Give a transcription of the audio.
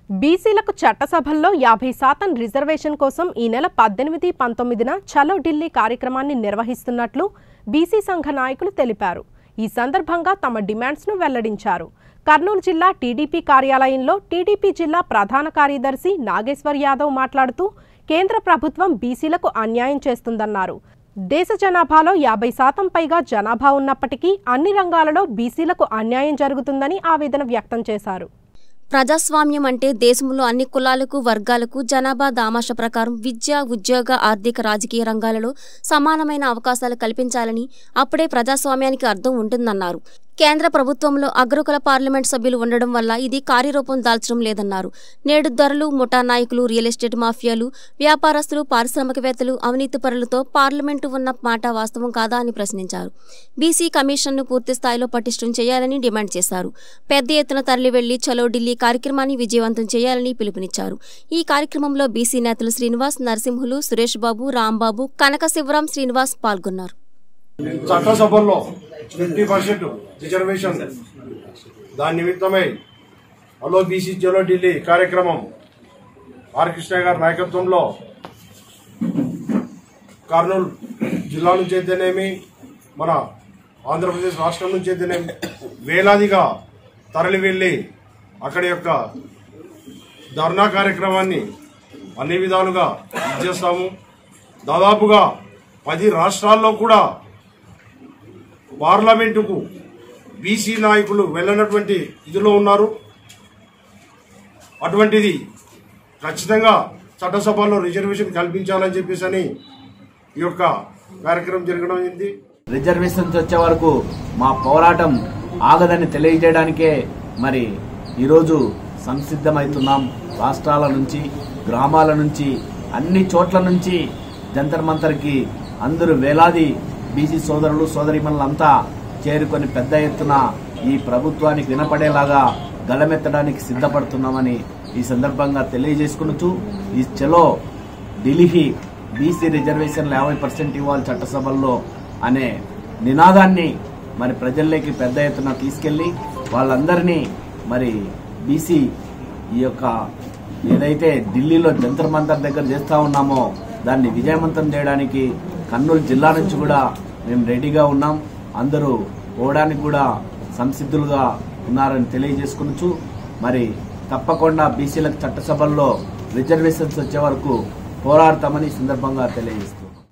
బీసీలకు చట్టసభల్లో యాభై శాతం రిజర్వేషన్ కోసం ఈ నెల పద్దెనిమిది పంతొమ్మిదిన చలో ఢిల్లీ కార్యక్రమాన్ని నిర్వహిస్తున్నట్లు బీసీ సంఘ నాయకులు తెలిపారు ఈ సందర్భంగా తమ డిమాండ్స్ను వెల్లడించారు కర్నూలు జిల్లా టీడీపీ కార్యాలయంలో టీడీపీ జిల్లా ప్రధాన కార్యదర్శి నాగేశ్వర్ యాదవ్ మాట్లాడుతూ కేంద్ర ప్రభుత్వం బీసీలకు అన్యాయం చేస్తుందన్నారు దేశ జనాభాలో యాభై శాతం పైగా జనాభా ఉన్నప్పటికీ అన్ని రంగాలలో బీసీలకు అన్యాయం జరుగుతుందని ఆవేదన వ్యక్తం చేశారు ప్రజాస్వామ్యం అంటే దేశంలో అన్ని కులాలకు వర్గాలకు జనాభా దామాష ప్రకారం విద్య ఉద్యోగ ఆర్థిక రాజకీయ రంగాలలో సమానమైన అవకాశాలు కల్పించాలని అప్పుడే ప్రజాస్వామ్యానికి అర్థం ఉంటుందన్నారు కేంద్ర ప్రభుత్వంలో అగ్రకుల పార్లమెంట్ సభ్యులు ఉండడం వల్ల ఇది కార్యరూపం దాల్చడం లేదన్నారు నేడు ధరలు ముఠా నాయకులు రియల్ ఎస్టేట్ మాఫియాలు వ్యాపారస్తులు పారిశ్రామికవేత్తలు అవినీతి పరులతో పార్లమెంటు ఉన్న మాట వాస్తవం కాదా అని ప్రశ్నించారు బీసీ కమిషన్ను పూర్తి స్థాయిలో పటిష్టం చేయాలని డిమాండ్ చేశారు పెద్ద ఎత్తున తరలి వెళ్లి చలో ఢిల్లీ కార్యక్రమాన్ని విజయవంతం చేయాలని పిలుపునిచ్చారు ఈ కార్యక్రమంలో బీసీ నేతలు శ్రీనివాస్ నరసింహులు సురేష్ బాబు రాంబాబు కనక శివరాం శ్రీనివాస్ పాల్గొన్నారు చట్టసభల్లో ఫిఫ్టీ పర్సెంట్ రిజర్వేషన్ దాని నిమిత్తమై హలో బీసీ చలో ఢిల్లీ కార్యక్రమం ఆర్ కృష్ణ గారి నాయకత్వంలో కర్నూలు జిల్లా నుంచి అయితేనేమి మన ఆంధ్రప్రదేశ్ రాష్ట్రం నుంచి అయితేనేమి వేలాదిగా తరలి వెళ్ళి అక్కడి యొక్క ధర్నా కార్యక్రమాన్ని అన్ని విధాలుగా చేస్తాము దాదాపుగా పది రాష్ట్రాల్లో కూడా పార్లమెంటుకు బీసీ నాయకులు వెళ్ళనటువంటి ఇదిలో ఉన్నారు అటువంటిది ఖచ్చితంగా చట్టసభలో రిజర్వేషన్ కల్పించాలని చెప్పేసి అని ఈ యొక్క కార్యక్రమం జరగడం అయింది రిజర్వేషన్స్ వచ్చే వరకు మా పోరాటం ఆగదని తెలియజేయడానికే మరి ఈరోజు సంసిద్ధమవుతున్నాం రాష్ట్రాల నుంచి గ్రామాల నుంచి అన్ని చోట్ల నుంచి జంతర్ మంతర్కి అందరూ వేలాది బీసీ సోదరులు సోదరిమణులంతా చేరుకొని పెద్ద ఎత్తున ఈ ప్రభుత్వానికి వినపడేలాగా గళమెత్తడానికి సిద్ధపడుతున్నామని ఈ సందర్భంగా తెలియజేసుకునుచు ఈ చలో ఢిల్లీ బీసీ రిజర్వేషన్లు యాభై పర్సెంట్ ఇవ్వాలి చట్టసభల్లో అనే నినాదాన్ని మరి ప్రజల్లోకి పెద్ద ఎత్తున తీసుకెళ్లి వాళ్ళందరినీ మరి బీసీ ఈ యొక్క ఏదైతే ఢిల్లీలో జంతర్ మంతర్ దగ్గర చేస్తా ఉన్నామో దాన్ని విజయవంతం చేయడానికి కర్నూలు జిల్లా నుంచి కూడా మేము రెడీగా ఉన్నాం అందరూ పోవడానికి కూడా సంసిద్ధులుగా ఉన్నారని తెలియజేసుకునొచ్చు మరి తప్పకుండా బీసీలకు చట్టసభల్లో రిజర్వేషన్స్ వచ్చే వరకు పోరాడతామని ఈ సందర్భంగా తెలియజేస్తాం